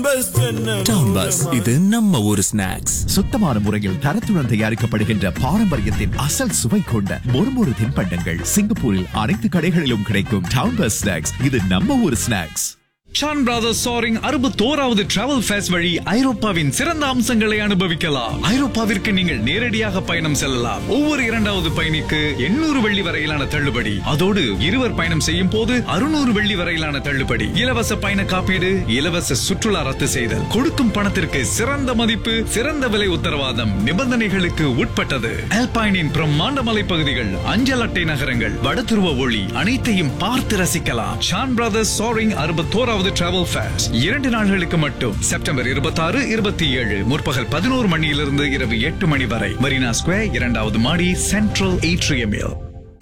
town bus இது நம்ம ஊரு ஸ்நாக்ஸ் சுத்தமான முறையில் தரத்துடன் தயாரிக்கப்படுகின்ற பாரம்பரியத்தின் அசல் சுவை கொண்ட மொறுமொறு தின்பண்டங்கள் சிங்கப்பூரில் அனைத்து கடைகளிலும் கிடைக்கும் டவுன் பஸ் ஸ்நாக்ஸ் இது நம்ம ஊர் ஸ்நாக்ஸ் ஷான் பிரதர்ஸ் சாரிங் அறுபத்தோராவது டிராவல் ஃபேஸ் வழி ஐரோப்பாவின் சிறந்த அம்சங்களை அனுபவிக்கலாம் ஐரோப்பாவிற்கு நீங்கள் நேரடியாக பயணம் செல்லலாம் ஒவ்வொரு இரண்டாவது பயணிக்கு எண்ணூறு வெள்ளி வரையிலான தள்ளுபடி அதோடு இருவர் பயணம் செய்யும் போது அறுநூறு வெள்ளி வரையிலான தள்ளுபடி இலவச பயண காப்பீடு இலவச சுற்றுலா ரத்து செய்தல் கொடுக்கும் பணத்திற்கு சிறந்த மதிப்பு சிறந்த விலை உத்தரவாதம் நிபந்தனைகளுக்கு உட்பட்டது அல்பைனின் பிரம்மாண்ட மலைப்பகுதிகள் அஞ்சல் அட்டை நகரங்கள் வடதுருவ ஒளி அனைத்தையும் பார்த்து ரசிக்கலாம் ஷான் பிரதர்ஸ் சாரிங் அறுபத்தோராவது டிராவல் ஃபேஸ் இரண்டு நாட்களுக்கு மட்டும் செப்டம்பர் இருபத்தாறு இருபத்தி ஏழு முற்பகல் பதினோரு மணியிலிருந்து இரவு எட்டு மணி வரை மரீனா ஸ்கொயர் இரண்டாவது மாடி சென்ட்ரல் ஏட்ரியமில்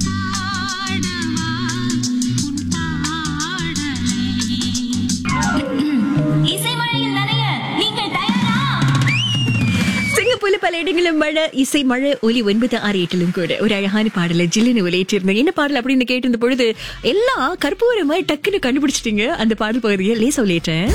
இசைமழையில் நனைய நீங்கள் தயாரா சிங்கப்பூர்ல பல இடங்களிலும் மழை இசை மழை ஒலி ஒன்பது ஆறு எட்டிலும் கூட ஒரு அழகான பாடல ஜில்லுன்னு ஒலியிட்டிருந்தேன் என்ன பாடல் அப்படின்னு கேட்டிருந்த பொழுது எல்லாம் கற்பூரமாய் டக்குன்னு கண்டுபிடிச்சிட்டீங்க அந்த பாடல் பகுதியை லேசா ஒலியிட்டேன்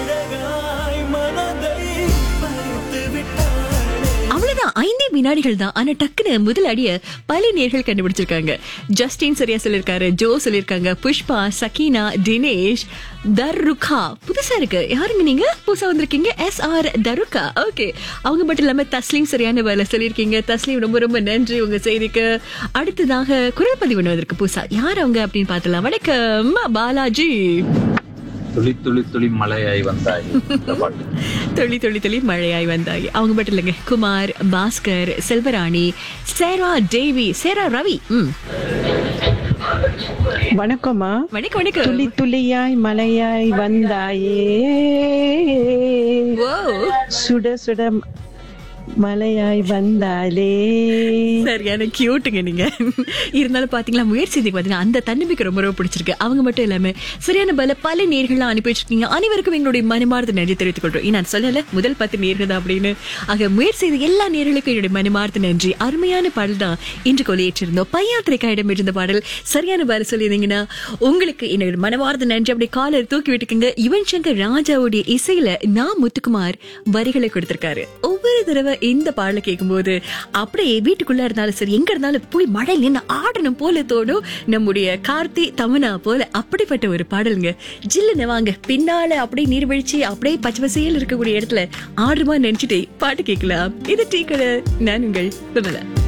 அவ்வளவுதான் ஐந்தே வினாடிகள் தான் ஆனா டக்குன்னு முதல் அடிய பல நேர்கள் கண்டுபிடிச்சிருக்காங்க ஜஸ்டின் சரியா சொல்லிருக்காரு ஜோ சொல்லிருக்காங்க புஷ்பா சகீனா தினேஷ் தர்ருகா புதுசா இருக்கு யாருங்க நீங்க புதுசா வந்திருக்கீங்க எஸ் ஆர் தருகா ஓகே அவங்க மட்டும் இல்லாம தஸ்லீம் சரியான வேலை சொல்லியிருக்கீங்க தஸ்லீம் ரொம்ப ரொம்ப நன்றி உங்க செய்திக்கு அடுத்ததாக குரல் பதிவு ஒன்று வந்திருக்கு புதுசா யார் அவங்க அப்படின்னு பார்த்தலாம் வணக்கம் பாலாஜி துளி துளி துளி மழையாய் வந்தாய் இந்த பாட்டு தொளி தொளி தொளி மழையாய் வந்தாய் அவங்க மட்டும் இல்லைங்க குமார் பாஸ்கர் செல்வராணி சேரா தேவி சேரா ரவி ம் வணக்கம்மா வணக்கம் வணக்கம் துளி துளியாய் மலையாய் வந்தாயே ஓ சுட சுட மலையாய் வந்தாலே சரியான கியூட்டுங்க நீங்க இருந்தாலும் பாத்தீங்களா முயற்சி செஞ்சு பாத்தீங்கன்னா அந்த தன்னம்பிக்கை ரொம்ப ரொம்ப பிடிச்சிருக்கு அவங்க மட்டும் இல்லாம சரியான பல பல நேர்கள்லாம் அனுப்பி வச்சிருக்கீங்க அனைவருக்கும் எங்களுடைய மனமார்ந்த நன்றி தெரிவித்துக் கொள்றோம் நான் சொல்லல முதல் பத்து நேர்கள் தான் அப்படின்னு ஆக முயற்சி செய்த எல்லா நேர்களுக்கும் என்னுடைய மனமார்ந்த நன்றி அருமையான பாடல் தான் இன்று கொலையேற்றிருந்தோம் பையாத்திரைக்காயிடம் இருந்த பாடல் சரியான பதில் சொல்லியிருந்தீங்கன்னா உங்களுக்கு என்னோட மனமார்ந்த நன்றி அப்படியே காலர் தூக்கி விட்டுக்குங்க யுவன் சங்கர் ராஜாவுடைய இசையில நான் முத்துக்குமார் வரிகளை கொடுத்திருக்காரு ஒவ்வொரு தடவை இந்த பாடலை கேட்கும்போது அப்படியே வீட்டுக்குள்ள இருந்தாலும் சரி எங்க இருந்தாலும் போய் மழையில் நின்று ஆடணும் போல தோணும் நம்முடைய கார்த்தி தமனா போல அப்படிப்பட்ட ஒரு பாடலுங்க ஜில்லுன்னு வாங்க பின்னால அப்படியே நீர்வீழ்ச்சி அப்படியே பச்சை பசையில் இருக்கக்கூடிய இடத்துல ஆடுமா நினைச்சிட்டே பாட்டு கேட்கலாம் இது டீ கடை நான் உங்கள் விமலா